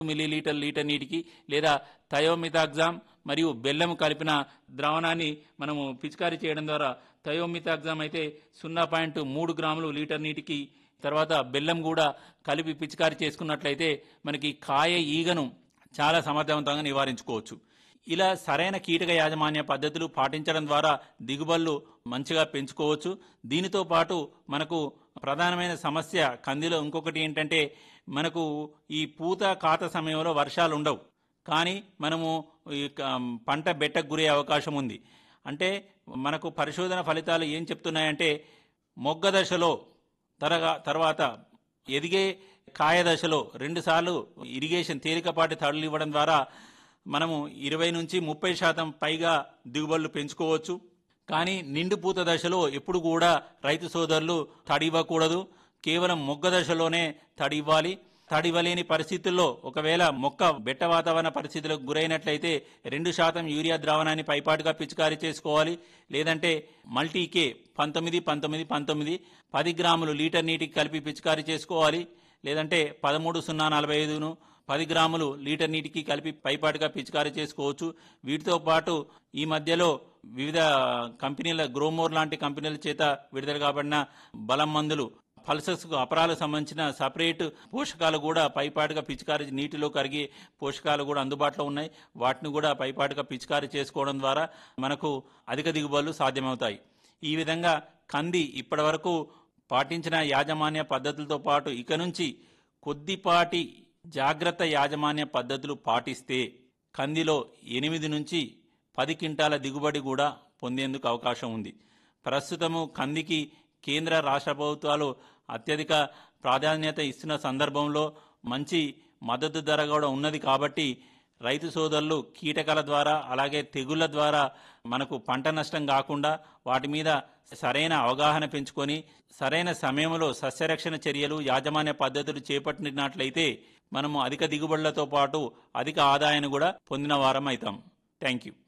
millilitre litre నీటికి లేదా థయోమితాగ్జామ్ మరియు బెల్లం కలిపిన ద్రావణాన్ని మనము పిచికారీ చేయడం ద్వారా థయోమితాగ్జామ్ అయితే సున్నా పాయింట్ మూడు గ్రాములు లీటర్ నీటికి తర్వాత బెల్లం కూడా కలిపి పిచికారీ చేసుకున్నట్లయితే మనకి కాయ ఈగను చాలా సమర్థవంతంగా నివారించుకోవచ్చు ఇలా సరైన కీటక యాజమాన్య పద్ధతులు పాటించడం ద్వారా దిగుబడులు మంచిగా పెంచుకోవచ్చు దీనితో పాటు మనకు ప్రధానమైన సమస్య కందిలో ఇంకొకటి ఏంటంటే మనకు ఈ పూత కాత సమయంలో వర్షాలు ఉండవు కానీ మనము ఈ క- పంట బెట్టకు గురే అవకాశం ఉంది అంటే మనకు పరిశోధన ఫలితాలు ఏం చెప్తున్నాయంటే మొగ్గ దశలో తరగా తర్వాత ఎదిగే కాయ దశలో రెండుసార్లు ఇరిగేషన్ తేలికపాటి తడులు ఇవ్వడం ద్వారా మనము ఇరవై నుంచి ముప్పై శాతం పైగా దిగుబడులు పెంచుకోవచ్చు కానీ నిండు పూత దశలో ఎప్పుడు కూడా రైతు సోదరులు తడి ఇవ్వకూడదు కేవలం మొగ్గ దశలోనే తడి ఇవ్వాలి తడి ఇవ్వలేని పరిస్థితుల్లో ఒకవేళ మొక్క బెట్ట వాతావరణ పరిస్థితులకు గురైనట్లయితే రెండు శాతం యూరియా ద్రావణాన్ని పైపాటుగా పిచికారీ చేసుకోవాలి లేదంటే మల్టీకే పంతొమ్మిది పంతొమ్మిది పంతొమ్మిది పది గ్రాములు లీటర్ నీటికి కలిపి పిచికారీ చేసుకోవాలి లేదంటే పదమూడు సున్నా నలభై ఐదును పది గ్రాములు లీటర్ నీటికి కలిపి పైపాటుగా పిచికారీ చేసుకోవచ్చు వీటితో పాటు ఈ మధ్యలో వివిధ కంపెనీల గ్రోమోర్ లాంటి కంపెనీల చేత విడుదల కాబడిన బలం మందులు పల్సస్ అపరాలకు సంబంధించిన సపరేట్ పోషకాలు కూడా పైపాటుగా పిచికారీ నీటిలో కరిగే పోషకాలు కూడా అందుబాటులో ఉన్నాయి వాటిని కూడా పైపాటుగా పిచికారీ చేసుకోవడం ద్వారా మనకు అధిక దిగుబడులు సాధ్యమవుతాయి ఈ విధంగా కంది ఇప్పటివరకు పాటించిన యాజమాన్య పద్ధతులతో పాటు ఇక నుంచి కొద్దిపాటి జాగ్రత్త యాజమాన్య పద్ధతులు పాటిస్తే కందిలో ఎనిమిది నుంచి పది క్వింటాల దిగుబడి కూడా పొందేందుకు అవకాశం ఉంది ప్రస్తుతము కందికి కేంద్ర రాష్ట్ర ప్రభుత్వాలు అత్యధిక ప్రాధాన్యత ఇస్తున్న సందర్భంలో మంచి మద్దతు ధర కూడా ఉన్నది కాబట్టి రైతు సోదరులు కీటకాల ద్వారా అలాగే తెగుళ్ల ద్వారా మనకు పంట నష్టం కాకుండా వాటి మీద సరైన అవగాహన పెంచుకొని సరైన సమయంలో సస్యరక్షణ చర్యలు యాజమాన్య పద్ధతులు చేపట్టినట్లయితే మనము అధిక దిగుబడులతో పాటు అధిక ఆదాయాన్ని కూడా పొందిన వారం అవుతాం థ్యాంక్ యూ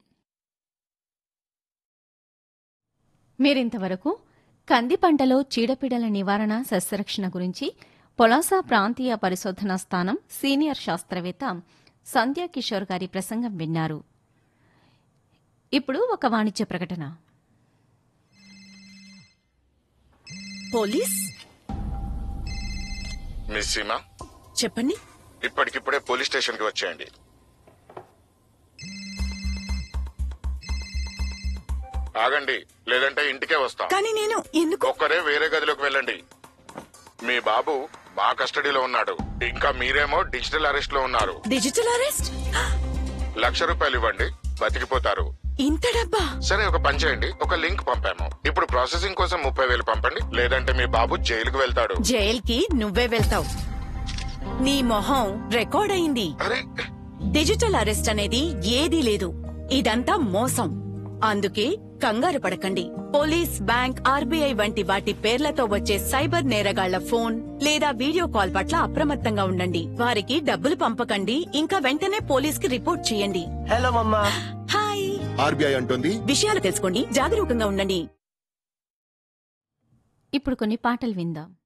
మీరింతవరకు కంది పంటలో చీడపీడల నివారణ సస్యరక్షణ గురించి పొలాసా ప్రాంతీయ పరిశోధనా స్థానం సీనియర్ శాస్త్రవేత్త సంధ్యా కిషోర్ గారి ప్రసంగం విన్నారు ఇప్పుడు ఒక వాణిజ్య ప్రకటన పోలీస్ మిస్ సీమా చెప్పండి ఇప్పటికిప్పుడే పోలీస్ స్టేషన్ కి వచ్చేయండి ఆగండి లేదంటే ఇంటికే వస్తాం కానీ నేను ఎందుకు ఒక్కరే వేరే గదిలోకి వెళ్ళండి మీ బాబు మా కస్టడీలో ఉన్నాడు ఇంకా మీరేమో డిజిటల్ అరెస్ట్ లో ఉన్నారు డిజిటల్ అరెస్ట్ లక్ష రూపాయలు ఇవ్వండి బతికిపోతారు ఇంత డబ్బా సరే ఒక పని చేయండి ఒక లింక్ పంపాము ఇప్పుడు ప్రాసెసింగ్ కోసం ముప్పై వేలు పంపండి లేదంటే మీ బాబు జైలుకు వెళ్తాడు జైల్కి నువ్వే వెళ్తావు నీ మొహం రికార్డ్ అయింది అరే డిజిటల్ అరెస్ట్ అనేది ఏదీ లేదు ఇదంతా మోసం అందుకే కంగారు పడకండి పోలీస్ బ్యాంక్ ఆర్బీఐ వంటి వాటి పేర్లతో వచ్చే సైబర్ నేరగాళ్ల ఫోన్ లేదా వీడియో కాల్ పట్ల అప్రమత్తంగా ఉండండి వారికి డబ్బులు పంపకండి ఇంకా వెంటనే పోలీస్ కి రిపోర్ట్ చేయండి హలో మమ్మా హాయ్ ఆర్బీఐ అంటోంది విషయాలు తెలుసుకోండి జాగరూకంగా ఉండండి ఇప్పుడు కొన్ని పాటలు విందాం